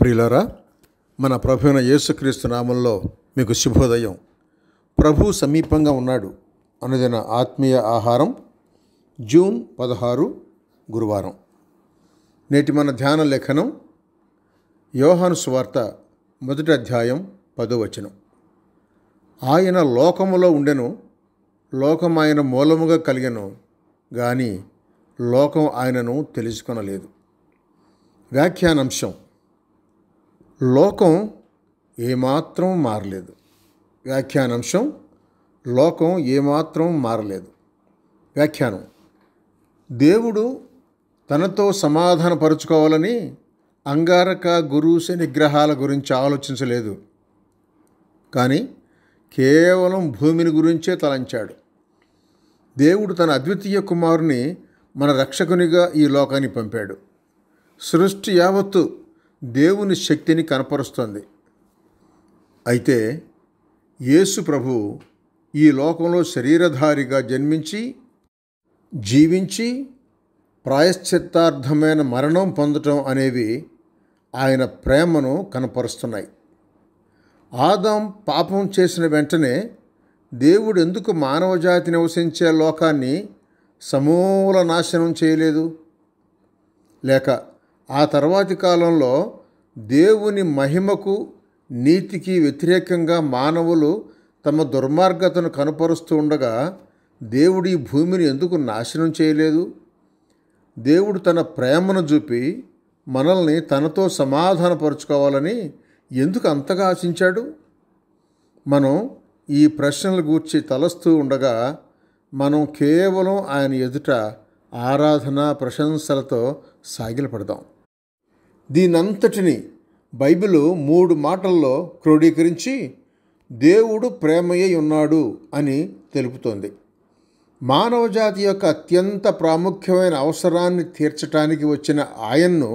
ప్రియులారా మన ప్రభు అయిన యేసుక్రీస్తు నామంలో మీకు శుభోదయం ప్రభు సమీపంగా ఉన్నాడు అనుదిన ఆత్మీయ ఆహారం జూన్ పదహారు గురువారం నేటి మన ధ్యాన లేఖనం యోహాను సువార్త మొదటి అధ్యాయం పదో వచనం ఆయన లోకములో ఉండెను లోకం ఆయన మూలముగా కలిగెను గాని లోకం ఆయనను తెలుసుకొనలేదు వ్యాఖ్యానాంశం లోకం ఏమాత్రం మారలేదు వ్యాఖ్యానాంశం లోకం ఏమాత్రం మారలేదు వ్యాఖ్యానం దేవుడు తనతో సమాధానపరుచుకోవాలని అంగారక గురు శని గ్రహాల గురించి ఆలోచించలేదు కానీ కేవలం భూమిని గురించే తలంచాడు దేవుడు తన అద్వితీయ కుమారుని మన రక్షకునిగా ఈ లోకాన్ని పంపాడు సృష్టి యావత్తు దేవుని శక్తిని కనపరుస్తుంది అయితే యేసు ప్రభు ఈ లోకంలో శరీరధారిగా జన్మించి జీవించి ప్రాయశ్చిత్తార్థమైన మరణం పొందటం అనేవి ఆయన ప్రేమను కనపరుస్తున్నాయి ఆదాం పాపం చేసిన వెంటనే దేవుడు ఎందుకు మానవజాతి నివసించే లోకాన్ని సమూల నాశనం చేయలేదు లేక ఆ తర్వాతి కాలంలో దేవుని మహిమకు నీతికి వ్యతిరేకంగా మానవులు తమ దుర్మార్గతను కనపరుస్తూ ఉండగా దేవుడు ఈ భూమిని ఎందుకు నాశనం చేయలేదు దేవుడు తన ప్రేమను చూపి మనల్ని తనతో సమాధానపరుచుకోవాలని ఎందుకు అంతగా ఆశించాడు మనం ఈ ప్రశ్నల గూర్చి తలస్తూ ఉండగా మనం కేవలం ఆయన ఎదుట ఆరాధన ప్రశంసలతో సాగిలపడదాం దీనంతటిని బైబిల్ మూడు మాటల్లో క్రోడీకరించి దేవుడు ప్రేమయ్య ఉన్నాడు అని తెలుపుతోంది మానవజాతి యొక్క అత్యంత ప్రాముఖ్యమైన అవసరాన్ని తీర్చడానికి వచ్చిన ఆయన్ను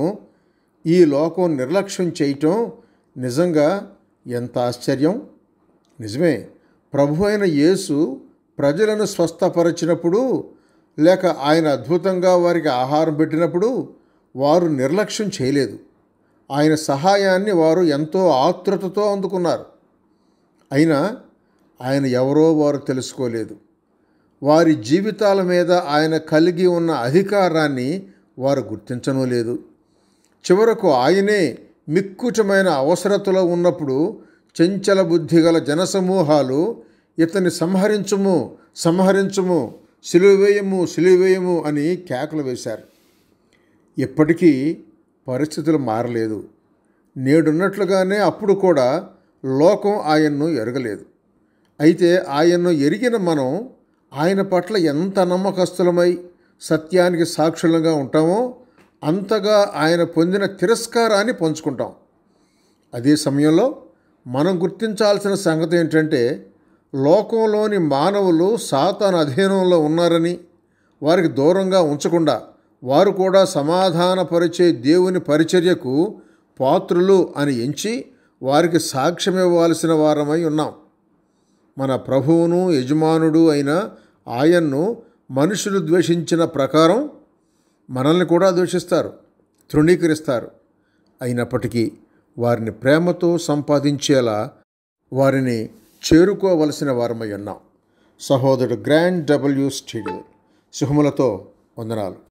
ఈ లోకం నిర్లక్ష్యం చేయటం నిజంగా ఎంత ఆశ్చర్యం నిజమే ప్రభు అయిన యేసు ప్రజలను స్వస్థపరిచినప్పుడు లేక ఆయన అద్భుతంగా వారికి ఆహారం పెట్టినప్పుడు వారు నిర్లక్ష్యం చేయలేదు ఆయన సహాయాన్ని వారు ఎంతో ఆతృతతో అందుకున్నారు అయినా ఆయన ఎవరో వారు తెలుసుకోలేదు వారి జీవితాల మీద ఆయన కలిగి ఉన్న అధికారాన్ని వారు గుర్తించడం లేదు చివరకు ఆయనే మిక్కుటమైన అవసరతలో ఉన్నప్పుడు చెంచల బుద్ధి గల జనసమూహాలు ఇతన్ని సంహరించుము సంహరించుము సిలువేయము సిలువేయము అని కేకలు వేశారు ఇప్పటికీ పరిస్థితులు మారలేదు నేడున్నట్లుగానే అప్పుడు కూడా లోకం ఆయన్ను ఎరగలేదు అయితే ఆయన్ను ఎరిగిన మనం ఆయన పట్ల ఎంత నమ్మకస్తులమై సత్యానికి సాక్షులంగా ఉంటామో అంతగా ఆయన పొందిన తిరస్కారాన్ని పంచుకుంటాం అదే సమయంలో మనం గుర్తించాల్సిన సంగతి ఏంటంటే లోకంలోని మానవులు సాతాను అధీనంలో ఉన్నారని వారికి దూరంగా ఉంచకుండా వారు కూడా సమాధానపరిచే దేవుని పరిచర్యకు పాత్రులు అని ఎంచి వారికి సాక్ష్యం ఇవ్వాల్సిన వారమై ఉన్నాం మన ప్రభువును యజమానుడు అయిన ఆయన్ను మనుషులు ద్వేషించిన ప్రకారం మనల్ని కూడా ద్వేషిస్తారు తృణీకరిస్తారు అయినప్పటికీ వారిని ప్రేమతో సంపాదించేలా వారిని చేరుకోవలసిన వారమై ఉన్నాం సహోదరుడు గ్రాండ్ డబ్ల్యూ స్టూడియో శుభములతో వందనాలు